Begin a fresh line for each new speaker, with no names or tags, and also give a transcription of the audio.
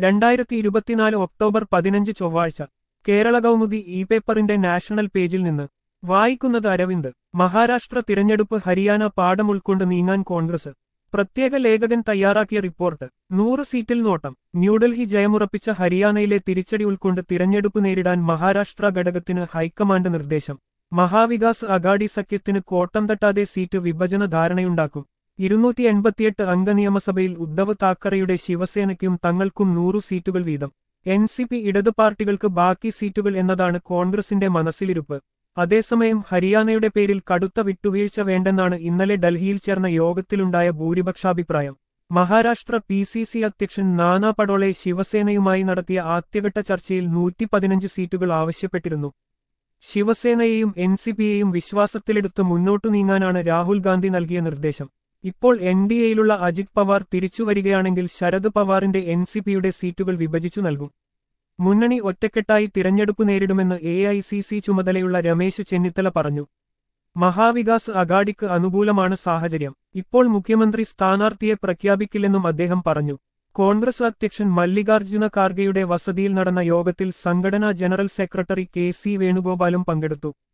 രണ്ടായിരത്തി ഇരുപത്തിനാല് ഒക്ടോബർ പതിനഞ്ച് ചൊവ്വാഴ്ച കേരള കൗമുദി ഇ പേപ്പറിന്റെ നാഷണൽ പേജിൽ നിന്ന് വായിക്കുന്നത് അരവിന്ദ് മഹാരാഷ്ട്ര തിരഞ്ഞെടുപ്പ് ഹരിയാന പാഠം ഉൾക്കൊണ്ട് നീങ്ങാൻ കോൺഗ്രസ് പ്രത്യേക ലേഖകൻ തയ്യാറാക്കിയ റിപ്പോർട്ട് നൂറ് സീറ്റിൽ നോട്ടം ന്യൂഡൽഹി ജയമുറപ്പിച്ച ഹരിയാനയിലെ തിരിച്ചടി ഉൾക്കൊണ്ട് തിരഞ്ഞെടുപ്പ് നേരിടാൻ മഹാരാഷ്ട്ര ഘടകത്തിന് ഹൈക്കമാൻഡ് നിർദ്ദേശം മഹാവികാസ് അഗാഡി സഖ്യത്തിന് കോട്ടം തട്ടാതെ സീറ്റ് വിഭജന ധാരണയുണ്ടാക്കും ഇരുന്നൂറ്റി എൺപത്തിയെട്ട് അംഗ നിയമസഭയിൽ ഉദ്ധവ് താക്കറെയുടെ ശിവസേനയ്ക്കും തങ്ങൾക്കും നൂറു സീറ്റുകൾ വീതം എൻ സി പി ഇടത് പാർട്ടികൾക്ക് ബാക്കി സീറ്റുകൾ എന്നതാണ് കോൺഗ്രസിന്റെ മനസ്സിലിരുപ്പ് അതേസമയം ഹരിയാനയുടെ പേരിൽ കടുത്ത വിട്ടുവീഴ്ച വേണ്ടെന്നാണ് ഇന്നലെ ഡൽഹിയിൽ ചേർന്ന യോഗത്തിലുണ്ടായ ഭൂരിപക്ഷാഭിപ്രായം മഹാരാഷ്ട്ര പി സി സി അധ്യക്ഷൻ നാനാ പടോളെ ശിവസേനയുമായി നടത്തിയ ആദ്യഘട്ട ചർച്ചയിൽ നൂറ്റി പതിനഞ്ച് സീറ്റുകൾ ആവശ്യപ്പെട്ടിരുന്നു ശിവസേനയെയും എൻ സി പിയെയും വിശ്വാസത്തിലെടുത്ത് മുന്നോട്ടു നീങ്ങാനാണ് രാഹുൽ ഗാന്ധി നൽകിയ നിർദ്ദേശം ഇപ്പോൾ എൻ ഡി എയിലുള്ള അജിത് പവാർ തിരിച്ചുവരികയാണെങ്കിൽ ശരത് പവാറിന്റെ എൻ സി പിയുടെ സീറ്റുകൾ വിഭജിച്ചു നൽകും മുന്നണി ഒറ്റക്കെട്ടായി തിരഞ്ഞെടുപ്പ് നേരിടുമെന്ന് എ ഐ സി സി ചുമതലയുള്ള രമേശ് ചെന്നിത്തല പറഞ്ഞു മഹാവികാസ് അഗാഡിക്ക് അനുകൂലമാണ് സാഹചര്യം ഇപ്പോൾ മുഖ്യമന്ത്രി സ്ഥാനാർത്ഥിയെ പ്രഖ്യാപിക്കില്ലെന്നും അദ്ദേഹം പറഞ്ഞു കോൺഗ്രസ് അധ്യക്ഷൻ മല്ലികാർജ്ജുന ഖാർഗെയുടെ വസതിയിൽ നടന്ന യോഗത്തിൽ സംഘടനാ ജനറൽ സെക്രട്ടറി കെ സി വേണുഗോപാലും പങ്കെടുത്തു